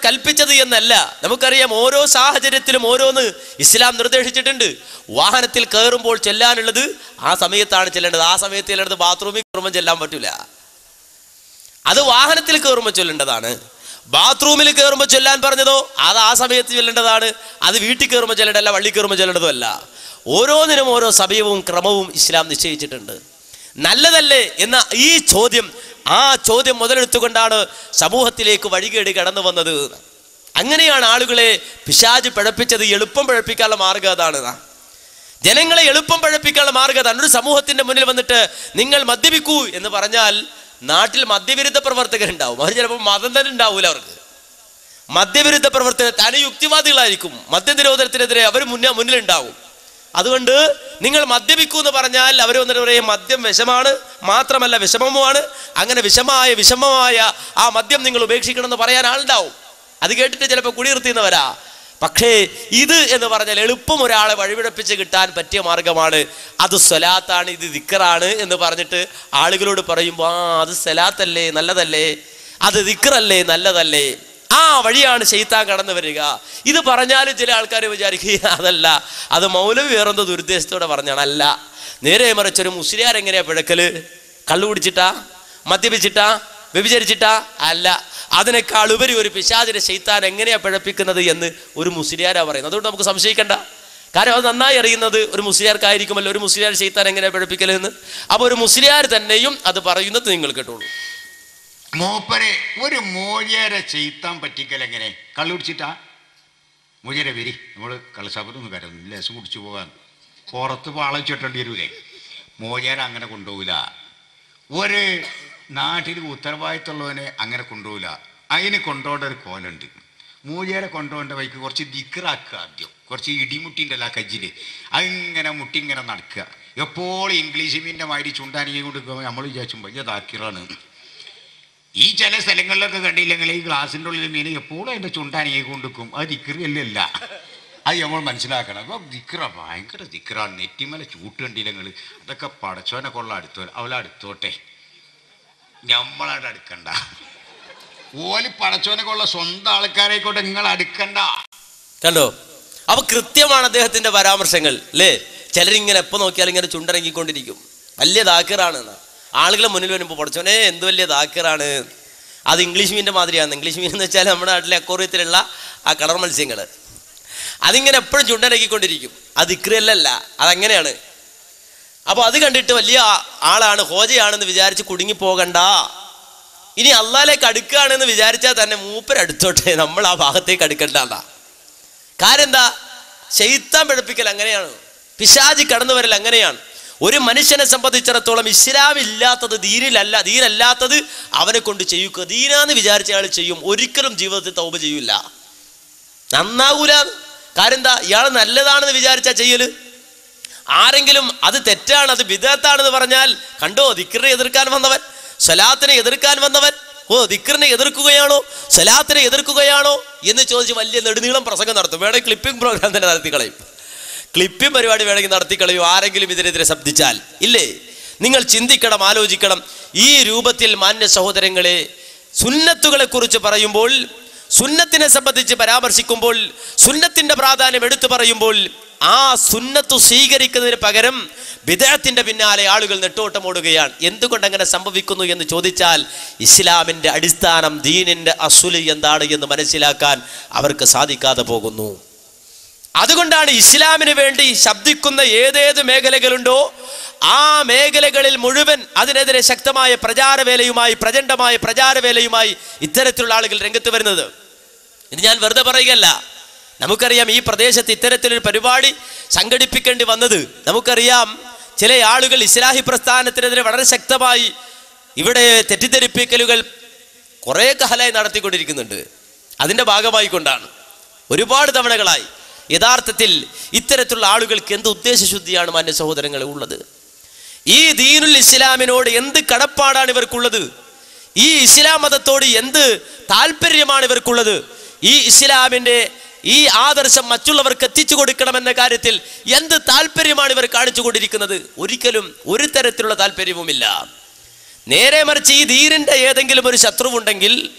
കൽപ്പിച്ചത് എന്നല്ല നമുക്കറിയാം ഓരോ സാഹചര്യത്തിലും ഓരോന്ന് ഇസ്ലാം നിർദ്ദേശിച്ചിട്ടുണ്ട് വാഹനത്തിൽ കയറുമ്പോൾ ചെല്ലാനുള്ളത് ആ സമയത്താണ് ചെല്ലേണ്ടത് ആ സമയത്ത് ചെല്ലേണ്ടത് ബാത്റൂമിൽ കയറുമ്പോൾ ചെല്ലാൻ പറ്റൂല അത് വാഹനത്തിൽ കയറുമ്പോൾ ചൊല്ലേണ്ടതാണ് ബാത്റൂമിൽ കയറുമ്പോൾ ചൊല്ലാൻ പറഞ്ഞതോ അത് ആ സമയത്ത് ചൊല്ലേണ്ടതാണ് അത് വീട്ടിൽ കയറുമ്പോൾ ചെല്ലേണ്ടല്ല വള്ളി കയറുമ്പോൾ ചെല്ലേണ്ടതോ അല്ല ഓരോന്നിനും ഓരോ സമയവും ക്രമവും ഇസ്ലാം നിശ്ചയിച്ചിട്ടുണ്ട് നല്ലതല്ലേ എന്ന ഈ ചോദ്യം ആ ചോദ്യം മുതലെടുത്തുകൊണ്ടാണ് സമൂഹത്തിലേക്ക് വഴികേട് കടന്നു വന്നത് അങ്ങനെയാണ് ആളുകളെ പിശാജ് പഴപ്പിച്ചത് എളുപ്പം പഴപ്പിക്കാനുള്ള മാർഗം അതാണ് ജനങ്ങളെ എളുപ്പം പഴപ്പിക്കാനുള്ള മാർഗം അതാണ് ഒരു സമൂഹത്തിന്റെ മുന്നിൽ വന്നിട്ട് നിങ്ങൾ മദ്യപിക്കൂ എന്ന് പറഞ്ഞാൽ നാട്ടിൽ മദ്യവിരുദ്ധ പ്രവർത്തകരുണ്ടാവും അവർ ചിലപ്പോൾ മതം തന്നെ ഉണ്ടാവൂല അവർക്ക് മദ്യവിരുദ്ധ പ്രവർത്തകർ തനി യുക്തിവാദികളായിരിക്കും മദ്യനിരോധനത്തിനെതിരെ അവർ മുന്നേ മുന്നിലുണ്ടാവും അതുകൊണ്ട് നിങ്ങൾ മദ്യപിക്കൂ എന്ന് പറഞ്ഞാൽ അവർ വന്നിട്ട് പറയും മദ്യം വിഷമാണ് മാത്രമല്ല വിഷമവുമാണ് അങ്ങനെ വിഷമായ വിഷമമായ ആ മദ്യം നിങ്ങൾ ഉപേക്ഷിക്കണം എന്ന് പറയാൻ ആളുണ്ടാവും അത് കേട്ടിട്ട് ചിലപ്പോൾ കുടിയിരുത്തിയെന്നവരാ പക്ഷേ ഇത് എന്ന് പറഞ്ഞാൽ എളുപ്പം ഒരാളെ വഴിപിഴപ്പിച്ച് കിട്ടാൻ പറ്റിയ മാർഗമാണ് അത് സ്വലാത്താണ് ഇത് ദിക്കറാണ് എന്ന് പറഞ്ഞിട്ട് ആളുകളോട് പറയുമ്പോൾ ആ അത് സ്വലാത്തല്ലേ നല്ലതല്ലേ അത് ദിക്കറല്ലേ നല്ലതല്ലേ ആ വഴിയാണ് ചെയ്ത്താൻ കടന്നു വരിക ഇത് പറഞ്ഞാലും ചില ആൾക്കാർ വിചാരിക്കുക അതല്ല അത് മൗലവി വേറെന്തോ ദുരുദ്ദേശത്തോടെ പറഞ്ഞാണ് അല്ല നേരെ മറിച്ച് ഒരു മുസ്ലിയാർ എങ്ങനെയാ പിഴക്കല് കള്ളു കുടിച്ചിട്ടാ മദ്യപിച്ചിട്ടാ വ്യഭിചരിച്ചിട്ടാ അല്ല അതിനേക്കാൾ ഉപരി ഒരു പിശാചിനെ ചെയ്ത്താൻ എങ്ങനെയാ പിഴപ്പിക്കുന്നത് എന്ന് ഒരു മുസ്ലിയാരാ പറയുന്നത് അതുകൊണ്ട് നമുക്ക് സംശയിക്കണ്ട കാരണം അത് നന്നായി അറിയുന്നത് ഒരു മുസ്ലിയാർക്കായിരിക്കുമല്ലോ ഒരു മുസ്ലിയാർ ചെയ്ത്താൻ എങ്ങനെയാ പിഴപ്പിക്കലെന്ന് അപ്പോൾ ഒരു മുസ്ലിയാർ തന്നെയും അത് പറയുന്നത് നിങ്ങൾ കേട്ടോളൂ മൂപ്പരെ ഒരു മൂല്യരെ ചെയ്ത്താൻ പറ്റിക്കൽ എങ്ങനെ കള്ളു കുടിച്ചിട്ടാ മൂല്യരെ വരി നമ്മൾ കള്ളശാപത്തൊന്നും കരുതുന്നു ലേശം കുടിച്ചു പോകാൻ പുറത്ത് പാളച്ചിട്ടേണ്ടി വരൂലേ മൂല്യരെ അങ്ങനെ കൊണ്ടുപോകില്ല ഒരു നാട്ടിൽ ഉത്തരവാദിത്തമുള്ളവനെ അങ്ങനെ കൊണ്ടുപോകില്ല അതിന് കൊണ്ടുപോകേണ്ട ഒരു കോലുണ്ട് മൂല്യരെ കൊണ്ടുപോകേണ്ട വഴിക്ക് കുറച്ച് ദിക്കറാക്കുക ആദ്യം കുറച്ച് ഇടിമുട്ടിൻ്റെ അല്ല കജ്ജിൽ അങ്ങനെ മുട്ടി ഇങ്ങനെ നടക്കുക എപ്പോഴും ഇംഗ്ലീഷ് മീൻ്റെ മാതിരി ചുണ്ടാനിയെ കൊണ്ട് നമ്മൾ വിചാരിച്ചു വലിയ ദാക്കിറാണ് ഈ ചില സ്ഥലങ്ങളിലൊക്കെ കണ്ടില്ലെങ്കിൽ ഈ ഗ്ലാസിൻ്റെ ഉള്ളിൽ മീൻ എപ്പോഴും അതിൻ്റെ ചുണ്ടാനിയെ കൊണ്ടിരിക്കും അത് ദിക്കറിയല്ല അത് നമ്മൾ മനസ്സിലാക്കണം അപ്പോൾ ദിക്ര ഭയങ്കര ദിക്റാണ് നെറ്റിമല ചൂട്ട് കണ്ടില്ലെങ്കിൽ അതൊക്കെ പടച്ചോനെ കൊള്ള അടുത്തോ അവളെ അടുത്തോട്ടെ നമ്മളവിടെ അടുക്കണ്ട ഓല് പടച്ചോനെ കൊള്ള സ്വന്തം ആൾക്കാരെക്കൊണ്ട് നിങ്ങൾ അടുക്കണ്ട കണ്ടോ അപ്പൊ കൃത്യമാണ് അദ്ദേഹത്തിന്റെ പരാമർശങ്ങൾ അല്ലേ ചിലരിങ്ങനെ എപ്പോ നോക്കിയാലും ഇങ്ങനെ ചുണ്ടിറങ്ങിക്കൊണ്ടിരിക്കും വലിയ ദാക്കിറാണ് എന്ന്. ആളുകളെ മുന്നിൽ വരുമ്പോൾ പഠിച്ചോനെ എന്ത് വലിയ ദാക്കിറാണ് അത് ഇംഗ്ലീഷ് മീനിന്റെ മാതിരിയാണ് ഇംഗ്ലീഷ് മീൻ എന്ന് വെച്ചാൽ നമ്മുടെ നാട്ടിലെ അക്കോറിയത്തിലുള്ള ആ കളർ മത്സ്യങ്ങൾ അതിങ്ങനെ എപ്പോഴും ചുണ്ടിറങ്ങിക്കൊണ്ടിരിക്കും അത് ഇക്രയല്ലല്ല അതങ്ങനെയാണ് അപ്പോൾ അത് കണ്ടിട്ട് വലിയ ആ- ആളാണ് ഹോജയാണെന്ന് വിചാരിച്ച് കുടുങ്ങി പോകണ്ട ഇനി അള്ളാലേക്ക് അടുക്കുകയാണെന്ന് വിചാരിച്ചാൽ തന്നെ മൂപ്പരടുത്തോട്ടെ നമ്മൾ ആ ഭാഗത്തേക്ക് അടുക്കണ്ട കാര്യം എന്താ ശൈത്താൻ പിഴപ്പിക്കൽ അങ്ങനെയാണ് പിശാജി കടന്നു വരൽ അങ്ങനെയാണ് ഒരു മനുഷ്യനെ സംബന്ധിച്ചിടത്തോളം ഇസ്ലാം ഇല്ലാത്തത് ദീനിലല്ല ദീനല്ലാത്തത് അവനെ കൊണ്ട് ചെയ്യുക ദീനാന്ന് വിചാരിച്ച അയാൾ ചെയ്യും ഒരിക്കലും ജീവിതത്തിൽ തൗബ ചെയ്യൂല നന്നാകൂല കാര്യം എന്താ ഇയാൾ നല്ലതാണെന്ന് വിചാരിച്ചാ ചെയ്യല് ആരെങ്കിലും അത് തെറ്റാണ് അത് വിദഗ്ധാണെന്ന് പറഞ്ഞാൽ കണ്ടോ ദിക്കറിനെ എതിർക്കാൻ വന്നവൻ സ്വലാത്തിനെ എതിർക്കാൻ വന്നവൻ ഓ ദിക്കറിനെ എതിർക്കുകയാണോ സ്വലാത്തിനെ എതിർക്കുകയാണോ എന്ന് ചോദിച്ച് വലിയ നെടുനീളം പ്രസംഗം നടത്തും വേണമെങ്കിൽ ക്ലിപ്പിംഗ് പ്രോഗ്രാം തന്നെ നടത്തി കളയും ക്ലിപ്പിംഗ് പരിപാടി വേണമെങ്കിൽ നടത്തി കളയും ആരെങ്കിലും ഇതിനെതിരെ ശബ്ദിച്ചാൽ ഇല്ലേ നിങ്ങൾ ചിന്തിക്കണം ആലോചിക്കണം ഈ രൂപത്തിൽ മാന്യ സഹോദരങ്ങളെ സുന്നത്തുകളെ കുറിച്ച് പറയുമ്പോൾ സുന്നത്തിനെ സംബന്ധിച്ച് പരാമർശിക്കുമ്പോൾ സുന്നത്തിന്റെ പ്രാധാന്യം എടുത്തു പറയുമ്പോൾ ആ സുന്നത്ത് സ്വീകരിക്കുന്നതിന് പകരം വിദേഹത്തിന്റെ പിന്നാലെ ആളുകൾ നെട്ടോട്ടമോടുകയാണ് എന്തുകൊണ്ട് അങ്ങനെ സംഭവിക്കുന്നു എന്ന് ചോദിച്ചാൽ ഇസ്ലാമിന്റെ അടിസ്ഥാനം ദീനിന്റെ അസുല് എന്താണ് എന്ന് മനസ്സിലാക്കാൻ അവർക്ക് സാധിക്കാതെ പോകുന്നു അതുകൊണ്ടാണ് ഇസ്ലാമിന് വേണ്ടി ശബ്ദിക്കുന്ന ഏതേത് മേഖലകളുണ്ടോ ആ മേഖലകളിൽ മുഴുവൻ അതിനെതിരെ ശക്തമായ പ്രചാരവേലയുമായി പ്രചണ്ഡമായ പ്രചാരവേലയുമായി ഇത്തരത്തിലുള്ള ആളുകൾ രംഗത്ത് വരുന്നത് ഇത് ഞാൻ വെറുതെ പറയുകയല്ല നമുക്കറിയാം ഈ പ്രദേശത്ത് ഇത്തരത്തിലൊരു പരിപാടി സംഘടിപ്പിക്കേണ്ടി വന്നത് നമുക്കറിയാം ചില ആളുകൾ ഇസ്ലാഹി പ്രസ്ഥാനത്തിനെതിരെ വളരെ ശക്തമായി ഇവിടെ തെറ്റിദ്ധരിപ്പിക്കലുകൾ കുറേ കാലമായി നടത്തിക്കൊണ്ടിരിക്കുന്നുണ്ട് അതിൻ്റെ ഭാഗമായി കൊണ്ടാണ് ഒരുപാട് തവണകളായി യഥാർത്ഥത്തിൽ ഇത്തരത്തിലുള്ള ആളുകൾക്ക് എന്ത് ഉദ്ദേശശുദ്ധിയാണ് മാന്യ സഹോദരങ്ങളെ ഉള്ളത് ഈ ദീനുൽ ഇസ്ലാമിനോട് എന്ത് കടപ്പാടാണ് ഇവർക്കുള്ളത് ഈ ഇസ്ലാം മതത്തോട് എന്ത് താല്പര്യമാണ് ഇവർക്കുള്ളത് ഈ ഇസ്ലാമിൻ്റെ ഈ ആദർശം മറ്റുള്ളവർക്ക് എത്തിച്ചു കൊടുക്കണമെന്ന കാര്യത്തിൽ എന്ത് താല്പര്യമാണ് ഇവർ കാണിച്ചു കൊണ്ടിരിക്കുന്നത് ഒരിക്കലും ഒരു തരത്തിലുള്ള താല്പര്യവുമില്ല നേരെ മറിച്ച് ഈ ദീനിന്റെ ഏതെങ്കിലും ഒരു ശത്രുവുണ്ടെങ്കിൽ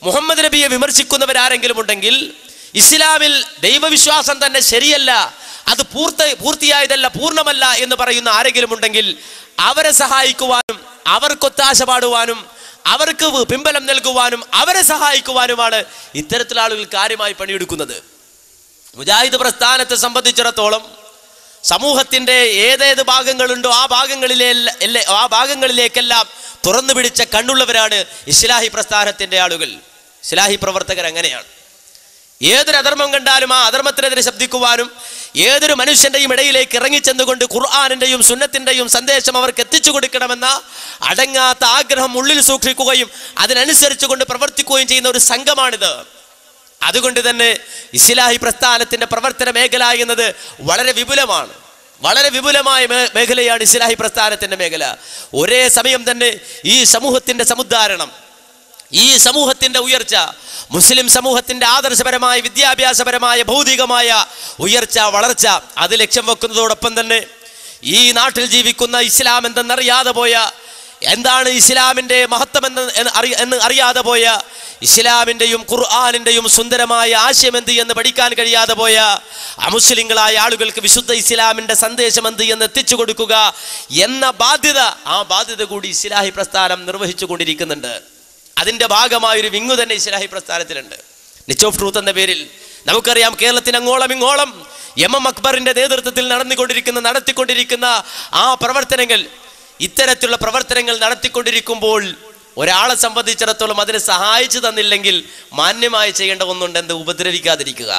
മുഹമ്മദ് നബിയെ വിമർശിക്കുന്നവരാരെങ്കിലും ഉണ്ടെങ്കിൽ ഇസ്ലാമിൽ ദൈവവിശ്വാസം തന്നെ ശരിയല്ല അത് പൂർത്ത പൂർത്തിയായതല്ല പൂർണ്ണമല്ല എന്ന് പറയുന്ന ആരെങ്കിലും ഉണ്ടെങ്കിൽ അവരെ സഹായിക്കുവാനും അവർക്ക് ഒത്താശ പാടുവാനും അവർക്ക് പിമ്പലം നൽകുവാനും അവരെ സഹായിക്കുവാനുമാണ് ഇത്തരത്തിലുള്ള ആളുകൾ കാര്യമായി പണിയെടുക്കുന്നത് മുജാഹിദ് പ്രസ്ഥാനത്തെ സംബന്ധിച്ചിടത്തോളം സമൂഹത്തിന്റെ ഏതേത് ഭാഗങ്ങളുണ്ടോ ആ ഭാഗങ്ങളിലെ എല്ലാ- എല്ലാ- ആ ഭാഗങ്ങളിലേക്കെല്ലാം തുറന്നു പിടിച്ച കണ്ണുള്ളവരാണ് ഇസ്ലാഹി പ്രസ്ഥാനത്തിന്റെ ആളുകൾ ഇസ്ലാഹി പ്രവർത്തകർ അങ്ങനെയാണ് ഏതൊരു അധർമ്മം കണ്ടാലും ആ അധർമ്മത്തിനെതിരെ ശബ്ദിക്കുവാനും ഏതൊരു മനുഷ്യന്റെയും ഇടയിലേക്ക് ഇറങ്ങിച്ചെന്നുകൊണ്ട് ഖുർആാനിന്റെയും സുന്നത്തിന്റെയും സന്ദേശം അവർക്ക് എത്തിച്ചു കൊടുക്കണമെന്ന അടങ്ങാത്ത ആഗ്രഹം ഉള്ളിൽ സൂക്ഷിക്കുകയും അതിനനുസരിച്ച് കൊണ്ട് പ്രവർത്തിക്കുകയും ചെയ്യുന്ന ഒരു സംഘമാണിത് അതുകൊണ്ട് തന്നെ ഇസ്ലാഹി പ്രസ്ഥാനത്തിന്റെ പ്രവർത്തന മേഖല എന്നത് വളരെ വിപുലമാണ് വളരെ വിപുലമായ മേ- മേഖലയാണ് ഇസ്ലാഹി പ്രസ്ഥാനത്തിന്റെ മേഖല ഒരേ സമയം തന്നെ ഈ സമൂഹത്തിന്റെ സമുദ്ധാരണം ഈ സമൂഹത്തിന്റെ ഉയർച്ച മുസ്ലിം സമൂഹത്തിന്റെ ആദർശപരമായ വിദ്യാഭ്യാസപരമായ ഭൗതികമായ ഉയർച്ച വളർച്ച അത് ലക്ഷ്യം വെക്കുന്നതോടൊപ്പം തന്നെ ഈ നാട്ടിൽ ജീവിക്കുന്ന ഇസ്ലാം എന്തെന്നറിയാതെ പോയ എന്താണ് ഇസ്ലാമിന്റെ മഹത്വം എന്ന് എന്ന് അറി- എന്ന് അറിയാതെ പോയ ഇസ്ലാമിന്റെയും ഖുർആാനിന്റെയും സുന്ദരമായ ആശയം എന്ത് എന്ന് പഠിക്കാൻ കഴിയാതെ പോയ അമുസ്ലിങ്ങളായ ആളുകൾക്ക് വിശുദ്ധ ഇസ്ലാമിന്റെ സന്ദേശം എന്ത് എന്ന് എത്തിച്ചു കൊടുക്കുക എന്ന ബാധ്യത ആ ബാധ്യത കൂടി ഇസ്ലാഹി പ്രസ്ഥാനം നിർവഹിച്ചു കൊണ്ടിരിക്കുന്നുണ്ട് അതിന്റെ ഭാഗമായ ഒരു വിങ്ങു തന്നെ ഇസ്ലാഹി പ്രസ്ഥാനത്തിലുണ്ട് നിച്ച് ഓഫ് ട്രൂത്ത് എന്ന പേരിൽ നമുക്കറിയാം കേരളത്തിന് അങ്ങോളം ഇങ്ങോളം എം എം അക്ബറിന്റെ നേതൃത്വത്തിൽ നടന്നുകൊണ്ടിരിക്കുന്ന നടത്തിക്കൊണ്ടിരിക്കുന്ന ആ പ്രവർത്തനങ്ങൾ ഇത്തരത്തിലുള്ള പ്രവർത്തനങ്ങൾ നടത്തിക്കൊണ്ടിരിക്കുമ്പോൾ ഒരാളെ സംബന്ധിച്ചിടത്തോളം അതിന് സഹായിച്ചു തന്നില്ലെങ്കിൽ മാന്യമായി ചെയ്യേണ്ട ഒന്നുണ്ട് എന്ത് ഉപദ്രവിക്കാതിരിക്കുക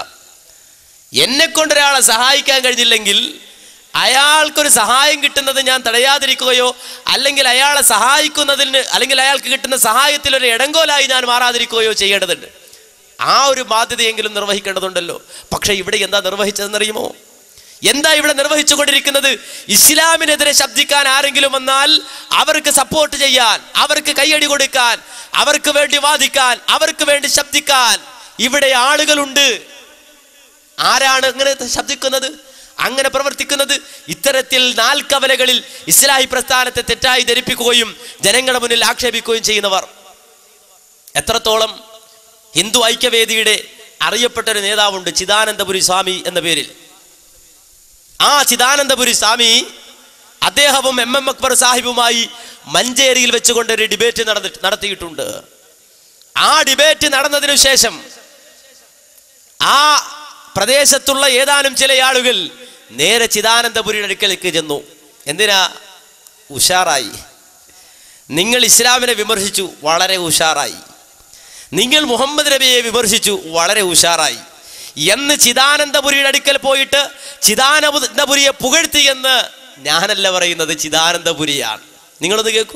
എന്നെ കൊണ്ട് ഒരാളെ സഹായിക്കാൻ കഴിഞ്ഞില്ലെങ്കിൽ അയാൾക്കൊരു സഹായം കിട്ടുന്നത് ഞാൻ തടയാതിരിക്കുകയോ അല്ലെങ്കിൽ അയാളെ സഹായിക്കുന്നതിന് അല്ലെങ്കിൽ അയാൾക്ക് കിട്ടുന്ന സഹായത്തിൽ ഒരു ഇടങ്കോലായി ഞാൻ മാറാതിരിക്കുകയോ ചെയ്യേണ്ടതുണ്ട് ആ ഒരു ബാധ്യതയെങ്കിലും നിർവഹിക്കേണ്ടതുണ്ടല്ലോ പക്ഷെ ഇവിടെ എന്താ നിർവഹിച്ചതെന്നറിയുമോ എന്താ ഇവിടെ നിർവഹിച്ചു കൊണ്ടിരിക്കുന്നത് ഇസ്ലാമിനെതിരെ ശബ്ദിക്കാൻ ആരെങ്കിലും വന്നാൽ അവർക്ക് സപ്പോർട്ട് ചെയ്യാൻ അവർക്ക് കൈയടി കൊടുക്കാൻ അവർക്ക് വേണ്ടി വാദിക്കാൻ അവർക്ക് വേണ്ടി ശബ്ദിക്കാൻ ഇവിടെ ആളുകളുണ്ട് ആരാണ് അങ്ങനെ ശബ്ദിക്കുന്നത് അങ്ങനെ പ്രവർത്തിക്കുന്നത് ഇത്തരത്തിൽ നാൽക്കവലകളിൽ ഇസ്ലാഹി പ്രസ്ഥാനത്തെ തെറ്റായി ധരിപ്പിക്കുകയും ജനങ്ങളുടെ മുന്നിൽ ആക്ഷേപിക്കുകയും ചെയ്യുന്നവർ എത്രത്തോളം ഹിന്ദു ഐക്യവേദിയുടെ അറിയപ്പെട്ട ഒരു നേതാവുണ്ട് ചിദാനന്ദപുരി സ്വാമി എന്ന പേരിൽ ആ ചിദാനന്ദപുരി സ്വാമി അദ്ദേഹവും എം എം അക്ബർ സാഹിബുമായി മഞ്ചേരിയിൽ വെച്ചുകൊണ്ട് ഒരു ഡിബേറ്റ് നടന്നി നടത്തിയിട്ടുണ്ട് ആ ഡിബേറ്റ് നടന്നതിനു ശേഷം ആ പ്രദേശത്തുള്ള ഏതാനും ചില ആളുകൾ നേരെ ചിദാനന്ദപുരിയുടെ അടുക്കലേക്ക് ചെന്നു എന്തിനാ ഉഷാറായി നിങ്ങൾ ഇസ്ലാമിനെ വിമർശിച്ചു വളരെ ഉഷാറായി നിങ്ങൾ മുഹമ്മദ് നബിയെ വിമർശിച്ചു വളരെ ഉഷാറായി എന്ന് ചിദാനന്ദപുരിയുടെ അടുക്കൽ പോയിട്ട് ചിദാനന്ദപുരിയെ പുകഴ്ത്തി എന്ന് ഞാനല്ല പറയുന്നത് ചിദാനന്ദപുരിയാണ് നിങ്ങളത് കേൾക്കൂ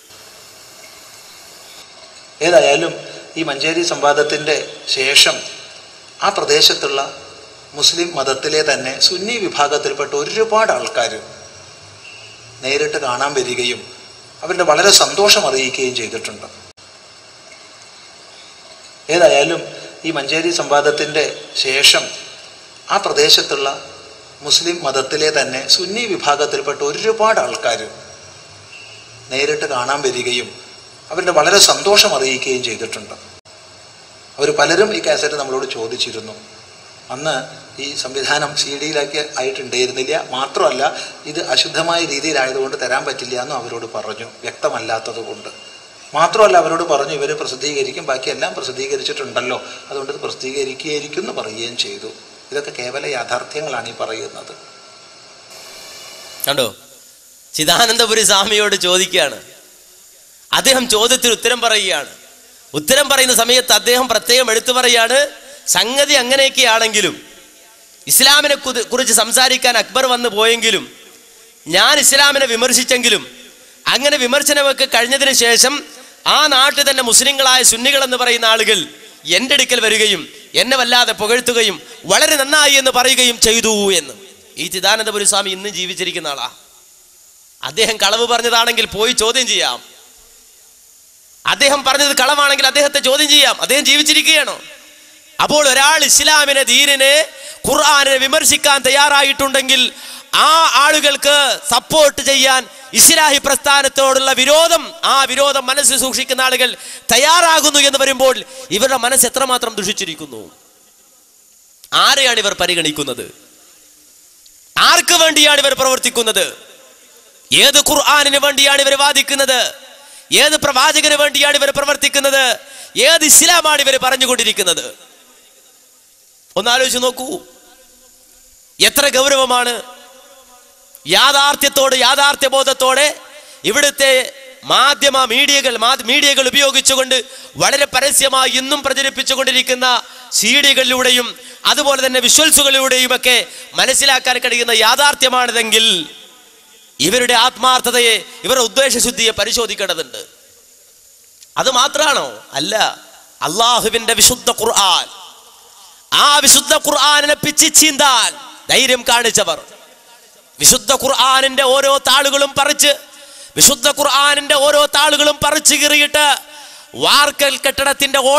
ഏതായാലും ഈ മഞ്ചേരി സംവാദത്തിൻ്റെ ശേഷം ആ പ്രദേശത്തുള്ള മുസ്ലിം മതത്തിലെ തന്നെ സുന്നി വിഭാഗത്തിൽപ്പെട്ട ഒരുപാട് ആൾക്കാർ നേരിട്ട് കാണാൻ വരികയും അവരുടെ വളരെ സന്തോഷം അറിയിക്കുകയും ചെയ്തിട്ടുണ്ട് ഏതായാലും ഈ മഞ്ചേരി സംവാദത്തിൻ്റെ ശേഷം ആ പ്രദേശത്തുള്ള മുസ്ലിം മതത്തിലെ തന്നെ സുന്നി വിഭാഗത്തിൽപ്പെട്ട ഒരുപാട് ആൾക്കാർ നേരിട്ട് കാണാൻ വരികയും അവരുടെ വളരെ സന്തോഷം അറിയിക്കുകയും ചെയ്തിട്ടുണ്ട് അവർ പലരും ഈ കാസറ്റ് നമ്മളോട് ചോദിച്ചിരുന്നു അന്ന് ഈ സംവിധാനം സി ഡിയിലൊക്കെ ആയിട്ടുണ്ടായിരുന്നില്ല മാത്രമല്ല ഇത് അശുദ്ധമായ രീതിയിലായതുകൊണ്ട് തരാൻ പറ്റില്ല എന്നും അവരോട് പറഞ്ഞു വ്യക്തമല്ലാത്തത് കൊണ്ട് മാത്രമല്ല അവരോട് പറഞ്ഞു ഇവർ പ്രസിദ്ധീകരിക്കും ബാക്കിയെല്ലാം പ്രസിദ്ധീകരിച്ചിട്ടുണ്ടല്ലോ അതുകൊണ്ട് ഇത് പ്രസിദ്ധീകരിക്കുകയായിരിക്കും എന്ന് പറയുകയും ചെയ്തു ഇതൊക്കെ കേവല യാഥാർത്ഥ്യങ്ങളാണ് ഈ പറയുന്നത് കണ്ടോ ചിദാനന്ദപുരി സ്വാമിയോട് ചോദിക്കുകയാണ് അദ്ദേഹം ചോദ്യത്തിന് ഉത്തരം പറയുകയാണ് ഉത്തരം പറയുന്ന സമയത്ത് അദ്ദേഹം പ്രത്യേകം എടുത്തു പറയാണ് സംഗതി അങ്ങനെയൊക്കെയാണെങ്കിലും ഇസ്ലാമിനെ കുതി- കുറിച്ച് സംസാരിക്കാൻ അക്ബർ വന്നു പോയെങ്കിലും ഞാൻ ഇസ്ലാമിനെ വിമർശിച്ചെങ്കിലും അങ്ങനെ വിമർശനമൊക്കെ കഴിഞ്ഞതിന് ശേഷം ആ നാട്ടിൽ തന്നെ മുസ്ലിങ്ങളായ സുന്നികൾ എന്ന് പറയുന്ന ആളുകൾ എൻ്റെ അടുക്കൽ വരികയും എന്നെ വല്ലാതെ പുകഴ്ത്തുകയും വളരെ നന്നായി എന്ന് പറയുകയും ചെയ്തു എന്ന് ഈ ചിദാനന്ദപുരി സ്വാമി ഇന്നും ജീവിച്ചിരിക്കുന്ന ആളാ അദ്ദേഹം കളവ് പറഞ്ഞതാണെങ്കിൽ പോയി ചോദ്യം ചെയ്യാം അദ്ദേഹം പറഞ്ഞത് കളവാണെങ്കിൽ അദ്ദേഹത്തെ ചോദ്യം ചെയ്യാം അദ്ദേഹം ജീവിച്ചിരിക്കുകയാണോ അപ്പോൾ ഒരാൾ ഇസ്ലാമിനെ ദീനിനെ ഖുർആാനിനെ വിമർശിക്കാൻ തയ്യാറായിട്ടുണ്ടെങ്കിൽ ആ ആളുകൾക്ക് സപ്പോർട്ട് ചെയ്യാൻ ഇസ്ലാഹി പ്രസ്ഥാനത്തോടുള്ള വിരോധം ആ വിരോധം മനസ്സിൽ സൂക്ഷിക്കുന്ന ആളുകൾ തയ്യാറാകുന്നു എന്ന് വരുമ്പോൾ ഇവരുടെ മനസ്സ് എത്രമാത്രം ദുഷിച്ചിരിക്കുന്നു ആരെയാണ് ഇവർ പരിഗണിക്കുന്നത് ആർക്ക് വേണ്ടിയാണ് ഇവർ പ്രവർത്തിക്കുന്നത് ഏത് ഖുർആാനിന് വേണ്ടിയാണ് ഇവർ വാദിക്കുന്നത് ഏത് പ്രവാചകന് വേണ്ടിയാണ് ഇവർ പ്രവർത്തിക്കുന്നത് ഏത് ഇസ്ലാമാണ് ഇവർ പറഞ്ഞുകൊണ്ടിരിക്കുന്നത് ഒന്നാലോചിച്ച് നോക്കൂ എത്ര ഗൗരവമാണ് യാഥാർത്ഥ്യത്തോട് യാഥാർത്ഥ്യ ബോധത്തോടെ ഇവിടുത്തെ മാധ്യമ മീഡിയകൾ മാ- മീഡിയകൾ ഉപയോഗിച്ചുകൊണ്ട് വളരെ പരസ്യമായി ഇന്നും പ്രചരിപ്പിച്ചുകൊണ്ടിരിക്കുന്ന സീഡികളിലൂടെയും അതുപോലെ തന്നെ വിഷ്വൽസുകളിലൂടെയും ഒക്കെ മനസ്സിലാക്കാൻ കഴിയുന്ന യാഥാർത്ഥ്യമാണിതെങ്കിൽ ഇവരുടെ ആത്മാർത്ഥതയെ ഇവരുടെ ഉദ്ദേശശുദ്ധിയെ പരിശോധിക്കേണ്ടതുണ്ട് അത് മാത്രാണോ അല്ല അള്ളാഹുവിന്റെ വിശുദ്ധ ഖുർആൻ ആ വിശുദ്ധ ഖുർആാനിനെ പിച്ചി ചീന്താൻ ധൈര്യം കാണിച്ചവർ വിശുദ്ധ ഖുർആാനിന്റെ ഓരോ താളുകളും പറിച്ച് വിശുദ്ധ ഖുർആാനിന്റെ ഓരോ താളുകളും പറിച്ചു കീറിയിട്ട് വാർക്കൽ കെട്ടിടത്തിന്റെ